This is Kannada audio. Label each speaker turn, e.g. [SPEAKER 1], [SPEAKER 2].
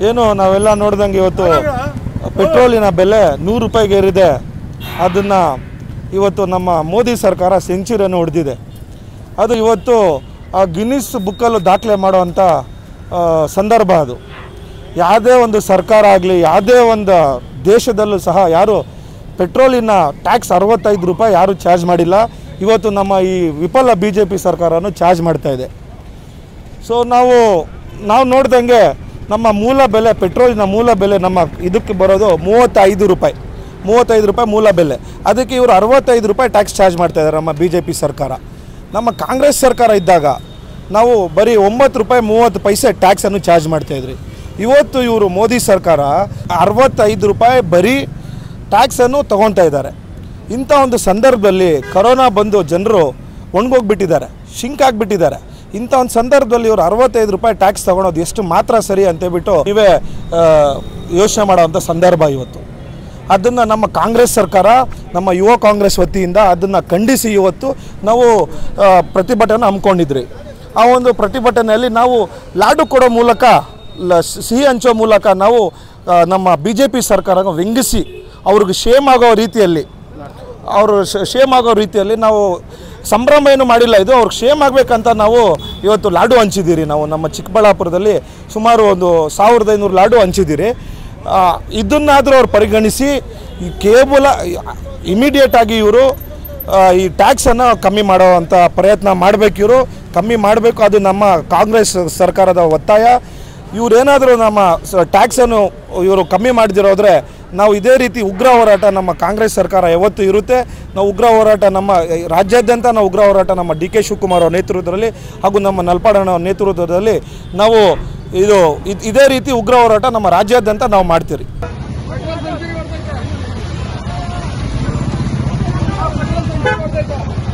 [SPEAKER 1] ಏನು ನಾವೆಲ್ಲ ನೋಡ್ದಂಗೆ ಇವತ್ತು ಪೆಟ್ರೋಲಿನ ಬೆಲೆ ನೂರು ರೂಪಾಯಿಗೆ ಏರಿದೆ ಅದನ್ನು ಇವತ್ತು ನಮ್ಮ ಮೋದಿ ಸರ್ಕಾರ ಸೆಂಚುರಿಯನ್ನು ಹೊಡೆದಿದೆ ಅದು ಇವತ್ತು ಆ ಗಿನ್ನಿಸ್ ಬುಕ್ಕಲ್ಲೂ ದಾಖಲೆ ಮಾಡುವಂಥ ಆ, ಸಂದರ್ಭ ಅದು ಯಾವುದೇ ಒಂದು ಸರ್ಕಾರ ಆಗಲಿ ಯಾವುದೇ ಒಂದು ದೇಶದಲ್ಲೂ ಸಹ ಯಾರು ಪೆಟ್ರೋಲಿನ ಟ್ಯಾಕ್ಸ್ ಅರವತ್ತೈದು ರೂಪಾಯಿ ಯಾರೂ ಚಾರ್ಜ್ ಮಾಡಿಲ್ಲ ಇವತ್ತು ನಮ್ಮ ಈ ವಿಫಲ ಬಿ ಜೆ ಪಿ ಸರ್ಕಾರನೂ ಚಾರ್ಜ್ ಮಾಡ್ತಾ ಇದೆ ಸೊ ನಾವು ನಾವು ನೋಡ್ದಂಗೆ ನಮ್ಮ ಮೂಲ ಬೆಲೆ ಪೆಟ್ರೋಲಿನ ಮೂಲ ಬೆಲೆ ನಮ್ಮ ಇದಕ್ಕೆ ಬರೋದು ಮೂವತ್ತೈದು ರೂಪಾಯಿ ಮೂವತ್ತೈದು ರೂಪಾಯಿ ಮೂಲ ಬೆಲೆ ಅದಕ್ಕೆ ಇವರು ಅರವತ್ತೈದು ರೂಪಾಯಿ ಟ್ಯಾಕ್ಸ್ ಚಾರ್ಜ್ ಮಾಡ್ತಾ ಇದ್ದಾರೆ ನಮ್ಮ ಬಿ ಜೆ ಪಿ ಸರ್ಕಾರ ನಮ್ಮ ಕಾಂಗ್ರೆಸ್ ಸರ್ಕಾರ ಇದ್ದಾಗ ನಾವು ಬರೀ ಒಂಬತ್ತು ರೂಪಾಯಿ ಮೂವತ್ತು ಪೈಸೆ ಟ್ಯಾಕ್ಸನ್ನು ಚಾರ್ಜ್ ಮಾಡ್ತಾಯಿದ್ರಿ ಇವತ್ತು ಇವರು ಮೋದಿ ಸರ್ಕಾರ ಅರವತ್ತೈದು ರೂಪಾಯಿ ಬರೀ ಟ್ಯಾಕ್ಸನ್ನು ತೊಗೊಳ್ತಾ ಇದ್ದಾರೆ ಇಂಥ ಒಂದು ಸಂದರ್ಭದಲ್ಲಿ ಕರೋನಾ ಬಂದು ಜನರು ಒಣಗೋಗ್ಬಿಟ್ಟಿದ್ದಾರೆ ಶಿಂಕ್ ಆಗಿಬಿಟ್ಟಿದ್ದಾರೆ ಇಂಥ ಒಂದು ಸಂದರ್ಭದಲ್ಲಿ ಇವರು ಅರವತ್ತೈದು ರೂಪಾಯಿ ಟ್ಯಾಕ್ಸ್ ತೊಗೊಳೋದು ಎಷ್ಟು ಮಾತ್ರ ಸರಿ ಅಂತೇಳ್ಬಿಟ್ಟು ನೀವೇ ಯೋಚನೆ ಮಾಡೋವಂಥ ಸಂದರ್ಭ ಇವತ್ತು ಅದನ್ನು ನಮ್ಮ ಕಾಂಗ್ರೆಸ್ ಸರ್ಕಾರ ನಮ್ಮ ಯುವ ಕಾಂಗ್ರೆಸ್ ವತಿಯಿಂದ ಅದನ್ನು ಖಂಡಿಸಿ ಇವತ್ತು ನಾವು ಆ, ಪ್ರತಿಭಟನೆ ಹಮ್ಮಿಕೊಂಡಿದ್ರಿ ಆ ಒಂದು ಪ್ರತಿಭಟನೆಯಲ್ಲಿ ನಾವು ಲಾಡು ಕೊಡೋ ಮೂಲಕ ಲ ಸಿಹಿ ಹಂಚೋ ಮೂಲಕ ನಾವು ಆ, ನಮ್ಮ ಬಿ ಜೆ ಪಿ ಸರ್ಕಾರ ವ್ಯಂಗಿಸಿ ಅವ್ರಿಗೆ ಶೇಮ್ ಆಗೋ ರೀತಿಯಲ್ಲಿ ಅವರು ಶೇಮ್ ಆಗೋ ರೀತಿಯಲ್ಲಿ ನಾವು ಸಂಭ್ರಮ ಏನು ಮಾಡಿಲ್ಲ ಇದು ಅವ್ರಿಗೆ ಶೇಮ್ ಆಗಬೇಕಂತ ನಾವು ಇವತ್ತು ಲಾಡು ಹಂಚಿದ್ದೀರಿ ನಾವು ನಮ್ಮ ಚಿಕ್ಕಬಳ್ಳಾಪುರದಲ್ಲಿ ಸುಮಾರು ಒಂದು ಸಾವಿರದ ಐನೂರು ಲಾಡು ಹಂಚಿದ್ದೀರಿ ಆ, ಇದನ್ನಾದರೂ ಅವ್ರು ಪರಿಗಣಿಸಿ ಈ ಕೇವಲ ಇಮಿಡಿಯೇಟ್ ಆಗಿ ಇವರು ಈ ಟ್ಯಾಕ್ಸನ್ನು ಕಮ್ಮಿ ಮಾಡುವಂಥ ಪ್ರಯತ್ನ ಮಾಡಬೇಕು ಇವರು ಕಮ್ಮಿ ಮಾಡಬೇಕು ಅದು ನಮ್ಮ ಕಾಂಗ್ರೆಸ್ ಸರ್ಕಾರದ ಒತ್ತಾಯ ಇವರೇನಾದರೂ ನಮ್ಮ ಟ್ಯಾಕ್ಸನ್ನು ಇವರು ಕಮ್ಮಿ ಮಾಡದಿರೋದ್ರೆ ನಾವು ಇದೇ ರೀತಿ ಉಗ್ರ ಹೋರಾಟ ನಮ್ಮ ಕಾಂಗ್ರೆಸ್ ಸರ್ಕಾರ ಯಾವತ್ತೂ ಇರುತ್ತೆ ನಾವು ಉಗ್ರ ಹೋರಾಟ ನಮ್ಮ ರಾಜ್ಯಾದ್ಯಂತ ನಾವು ಉಗ್ರ ಹೋರಾಟ ನಮ್ಮ ಡಿ ಕೆ ಶಿವಕುಮಾರ್ ಅವ್ರ ನೇತೃತ್ವದಲ್ಲಿ ಹಾಗೂ ನಮ್ಮ ನಲ್ಪಾಡಣ್ಣ ಅವ್ರ ನೇತೃತ್ವದಲ್ಲಿ ನಾವು ಇದು ಇದ್- ಇದೇ ರೀತಿ ಉಗ್ರ ಹೋರಾಟ ನಮ್ಮ ರಾಜ್ಯಾದ್ಯಂತ ನಾವು ಮಾಡ್ತೀರಿ
[SPEAKER 2] ಪೆಟ್ರೋಲ್ ಸಬ್ಸಿಡಿ ಬರ್ತೈತೆ ಆ ಪೆಟ್ರೋಲ್ ಸಬ್ಸಿಡಿ ಬರ್ತೈತೆ